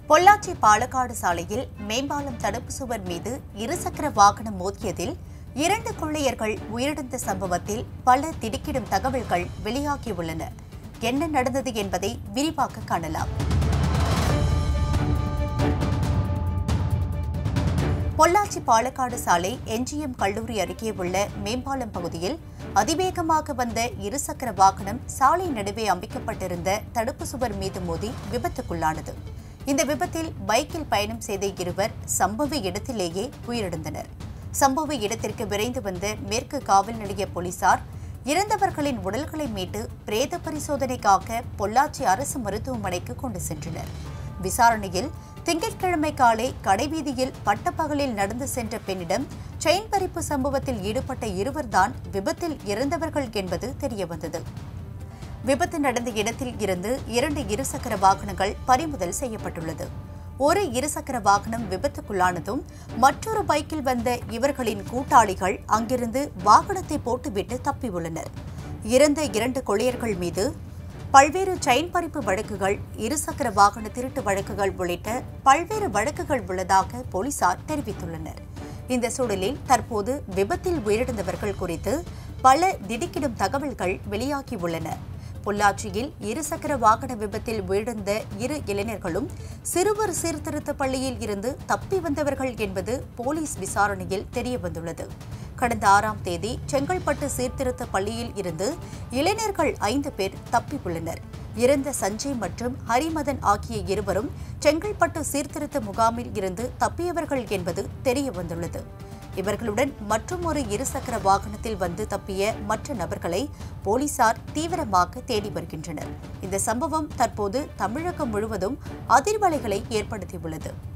பொள்ளாச்சி பாலக்காடு சாலையில் மேம்பாலம் தடுப்பு சுவர் மீது இருசக்கர வாகனம் மோதியதில் இரண்டு கொள்ளையர்கள் உயிரிழந்த சம்பவத்தில் பல திடுக்கிடும் தகவல்கள் வெளியாகியுள்ளன என்ன நடந்தது என்பதை விரிவாக காணலாம் பொள்ளாச்சி பாலக்காடு சாலை என்ஜிஎம் கல்லூரி அருகே உள்ள மேம்பாலம் பகுதியில் அதிவேகமாக வந்த இருசக்கர வாகனம் சாலை நடுவே அமைக்கப்பட்டிருந்த தடுப்பு சுவர் மீது மோதி விபத்துக்குள்ளானது இந்த விபத்தில் பைக்கில் பயணம் செய்த இருவர் சம்பவ இடத்திலேயே உயிரிழந்தனர் சம்பவ இடத்திற்கு விரைந்து வந்த மேற்கு காவல் நிலைய போலீசார் இறந்தவர்களின் உடல்களை மீட்டு பிரேத பரிசோதனைக்காக பொள்ளாச்சி அரசு மருத்துவமனைக்கு கொண்டு சென்றனர் விசாரணையில் திங்கட்கிழமை காலை கடைவீதியில் பட்டப்பகலில் நடந்து சென்ற பெண்ணிடம் செயின் பறிப்பு சம்பவத்தில் ஈடுபட்ட இருவர்தான் விபத்தில் இறந்தவர்கள் என்பது தெரியவந்தது விபத்து நடந்த இடத்தில் இருந்து இரண்டு இருசக்கர வாகனங்கள் பறிமுதல் செய்யப்பட்டுள்ளது ஒரு இருசக்கர வாகனம் விபத்துக்குள்ளானதும் மற்றொரு பைக்கில் வந்த இவர்களின் கூட்டாளிகள் அங்கிருந்து வாகனத்தை போட்டுவிட்டு தப்பியுள்ளனர் இறந்த இரண்டு கொள்ளையர்கள் மீது பல்வேறு செயின் பறிப்பு வழக்குகள் இருசக்கர வாகன திருட்டு வழக்குகள் உள்ளிட்ட பல்வேறு வழக்குகள் உள்ளதாக போலீசார் தெரிவித்துள்ளனர் இந்த சூழலில் தற்போது விபத்தில் உயிரிழந்தவர்கள் குறித்து பல திடுக்கிடும் தகவல்கள் வெளியாகியுள்ளன பொள்ளாச்சியில் இருசக்கர வாகன விபத்தில் உயிரிழந்த இரு இளைஞர்களும் சிறுவர் சீர்திருத்த பள்ளியில் இருந்து தப்பி வந்தவர்கள் என்பது போலீஸ் விசாரணையில் தெரியவந்துள்ளது கடந்த ஆறாம் தேதி செங்கல்பட்டு சீர்திருத்த பள்ளியில் இருந்து இளைஞர்கள் ஐந்து பேர் தப்பி உள்ளனர் இறந்த சஞ்சய் மற்றும் ஹரிமதன் ஆகிய இருவரும் செங்கல்பட்டு சீர்திருத்த முகாமில் இருந்து தப்பியவர்கள் என்பது தெரியவந்துள்ளது இவர்களுடன் மற்றும் ஒரு இருசக்கர வாகனத்தில் வந்து தப்பிய மற்ற நபர்களை போலீசார் தீவிரமாக தேடி வருகின்றனர் இந்த சம்பவம் தற்போது தமிழகம் முழுவதும் அதிர்வலைகளை ஏற்படுத்தியுள்ளது